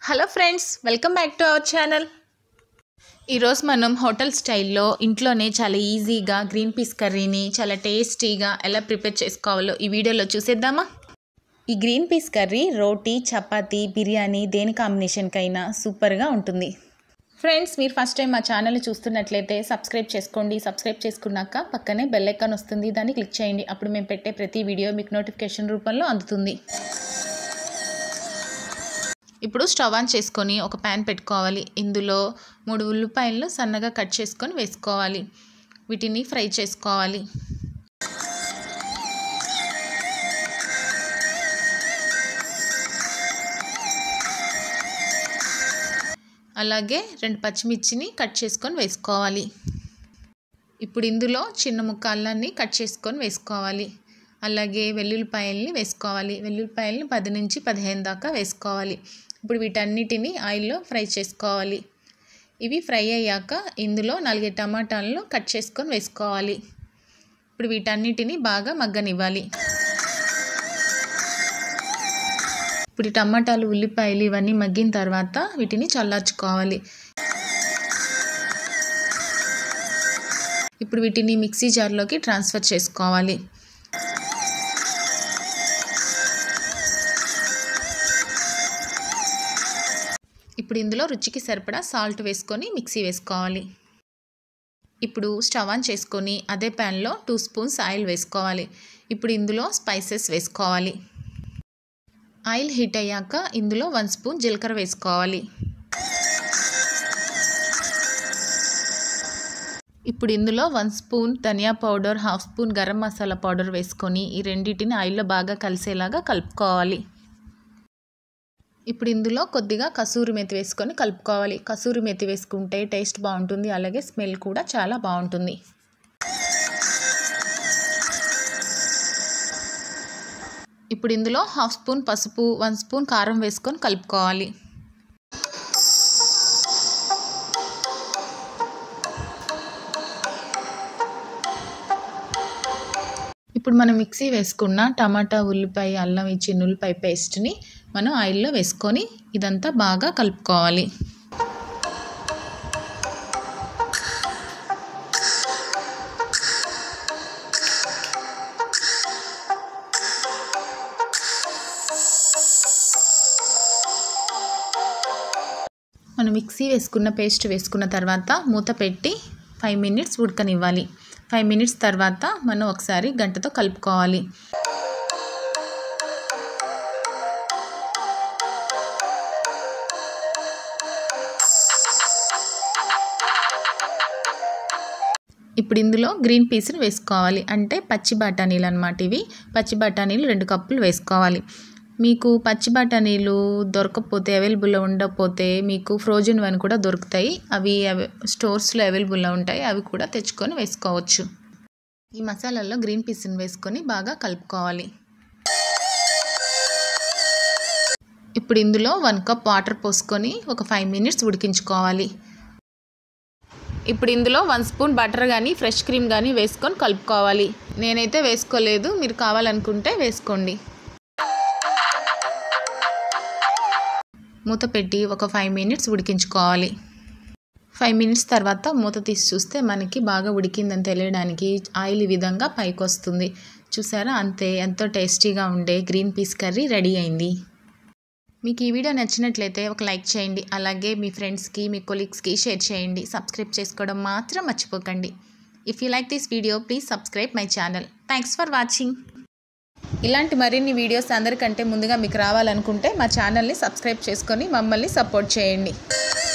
hello friends welcome back to our channel ఈరోజు మనం hotel స్టైల్లో ఇంట్లోనే చాలా ఈజీగా గ్రీన్ పీస్ కర్రీని చాలా టేస్టీగా ఎలా ప్రిపేర్ చేసుకోవాలో ఈ వీడియోలో చూసేద్దామా ఈ గ్రీన్ పీస్ కర్రీ రోటీ చపాతీ బిర్యానీ దేని కాంబినేషన్కైనా సూపర్గా ఉంటుంది ఫ్రెండ్స్ మీరు ఫస్ట్ టైం మా ఛానల్ చూస్తున్నట్లయితే సబ్స్క్రైబ్ చేసుకోండి సబ్స్క్రైబ్ చేసుకున్నాక పక్కనే బెల్ ఐకాన్ వస్తుంది దాన్ని క్లిక్ చేయండి అప్పుడు మేము పెట్టే ప్రతి వీడియో మీకు నోటిఫికేషన్ రూపంలో అందుతుంది ఇప్పుడు స్టవ్ ఆన్ చేసుకొని ఒక ప్యాన్ పెట్టుకోవాలి ఇందులో మూడు ఉల్లిపాయలు సన్నగా కట్ చేసుకొని వేసుకోవాలి వీటిని ఫ్రై చేసుకోవాలి అలాగే రెండు పచ్చిమిర్చిని కట్ చేసుకొని వేసుకోవాలి ఇప్పుడు ఇందులో చిన్న ముక్క అల్లాన్ని కట్ చేసుకొని వేసుకోవాలి అలాగే వెల్లుల్లిపాయల్ని వేసుకోవాలి వెల్లుల్లిపాయల్ని పది నుంచి పదిహేను దాకా వేసుకోవాలి ఇప్పుడు వీటన్నిటిని ఆయిల్లో ఫ్రై చేసుకోవాలి ఇవి ఫ్రై అయ్యాక ఇందులో నాలుగు టమాటాలను కట్ చేసుకొని వేసుకోవాలి ఇప్పుడు వీటన్నిటిని బాగా మగ్గనివ్వాలి ఇప్పుడు ఈ టమాటాలు ఉల్లిపాయలు ఇవన్నీ మగ్గిన తర్వాత వీటిని చల్లార్చుకోవాలి ఇప్పుడు వీటిని మిక్సీ జార్లోకి ట్రాన్స్ఫర్ చేసుకోవాలి ఇప్పుడు ఇందులో రుచికి సరిపడా సాల్ట్ వేసుకొని మిక్సీ వేసుకోవాలి ఇప్పుడు స్టవ్ ఆన్ చేసుకొని అదే ప్యాన్లో టూ స్పూన్స్ ఆయిల్ వేసుకోవాలి ఇప్పుడు ఇందులో స్పైసెస్ వేసుకోవాలి ఆయిల్ హీట్ అయ్యాక ఇందులో వన్ స్పూన్ జీలకర్ర వేసుకోవాలి ఇప్పుడు ఇందులో వన్ స్పూన్ ధనియా powder half spoon garam masala powder వేసుకొని ఈ రెండింటిని ఆయిల్లో బాగా కలిసేలాగా కలుపుకోవాలి ఇప్పుడు ఇందులో కొద్దిగా కసూరి మెతి వేసుకొని కలుపుకోవాలి కసూరి మెతి వేసుకుంటే టేస్ట్ బాగుంటుంది అలాగే స్మెల్ కూడా చాలా బాగుంటుంది ఇప్పుడు ఇందులో హాఫ్ స్పూన్ పసుపు వన్ స్పూన్ కారం వేసుకొని కలుపుకోవాలి ఇప్పుడు మనం మిక్సీ వేసుకున్న టమాటా ఉల్లిపాయ అల్లం ఈ చిన్నుల్లిపాయ పేస్ట్ని మనం ఆయిల్లో వేసుకొని ఇదంతా బాగా కలుపుకోవాలి మనం మిక్సీ వేసుకున్న పేస్ట్ వేసుకున్న తర్వాత మూత పెట్టి ఫైవ్ మినిట్స్ ఉడకనివ్వాలి ఫైవ్ మినిట్స్ తర్వాత మనం ఒకసారి గంటతో కలుపుకోవాలి ఇప్పుడు ఇందులో గ్రీన్ పీస్ని వేసుకోవాలి అంటే పచ్చి బఠానీలు అనమాట ఇవి పచ్చి బఠానీలు రెండు కప్పులు వేసుకోవాలి మీకు పచ్చి బఠానీలు దొరకకపోతే అవైలబుల్లో ఉండకపోతే మీకు ఫ్రోజన్ వన్ కూడా దొరుకుతాయి అవి స్టోర్స్లో అవైలబుల్లో ఉంటాయి అవి కూడా తెచ్చుకొని వేసుకోవచ్చు ఈ మసాలాల్లో గ్రీన్ పీస్ని వేసుకొని బాగా కలుపుకోవాలి ఇప్పుడు ఇందులో వన్ కప్ వాటర్ పోసుకొని ఒక ఫైవ్ మినిట్స్ ఉడికించుకోవాలి ఇప్పుడు ఇందులో వన్ స్పూన్ బటర్ కానీ ఫ్రెష్ క్రీమ్ కానీ వేసుకొని కలుపుకోవాలి నేనైతే వేసుకోలేదు మీరు కావాలనుకుంటే వేసుకోండి మూత పెట్టి ఒక ఫైవ్ మినిట్స్ ఉడికించుకోవాలి ఫైవ్ మినిట్స్ తర్వాత మూత తీసి చూస్తే మనకి బాగా ఉడికిందని తెలియడానికి ఆయిల్ ఈ విధంగా పైకి వస్తుంది చూసారా అంతే ఎంతో టేస్టీగా ఉండే గ్రీన్ పీస్ కర్రీ రెడీ అయింది మీకు ఈ వీడియో నచ్చినట్లయితే ఒక లైక్ చేయండి అలాగే మీ ఫ్రెండ్స్కి మీ కొలీగ్స్కి షేర్ చేయండి సబ్స్క్రైబ్ చేసుకోవడం మాత్రం మర్చిపోకండి if you like this video please subscribe my channel thanks for watching ఇలాంటి మరిన్ని వీడియోస్ అందరికంటే ముందుగా మీకు రావాలనుకుంటే మా ఛానల్ని సబ్స్క్రైబ్ చేసుకొని మమ్మల్ని సపోర్ట్ చేయండి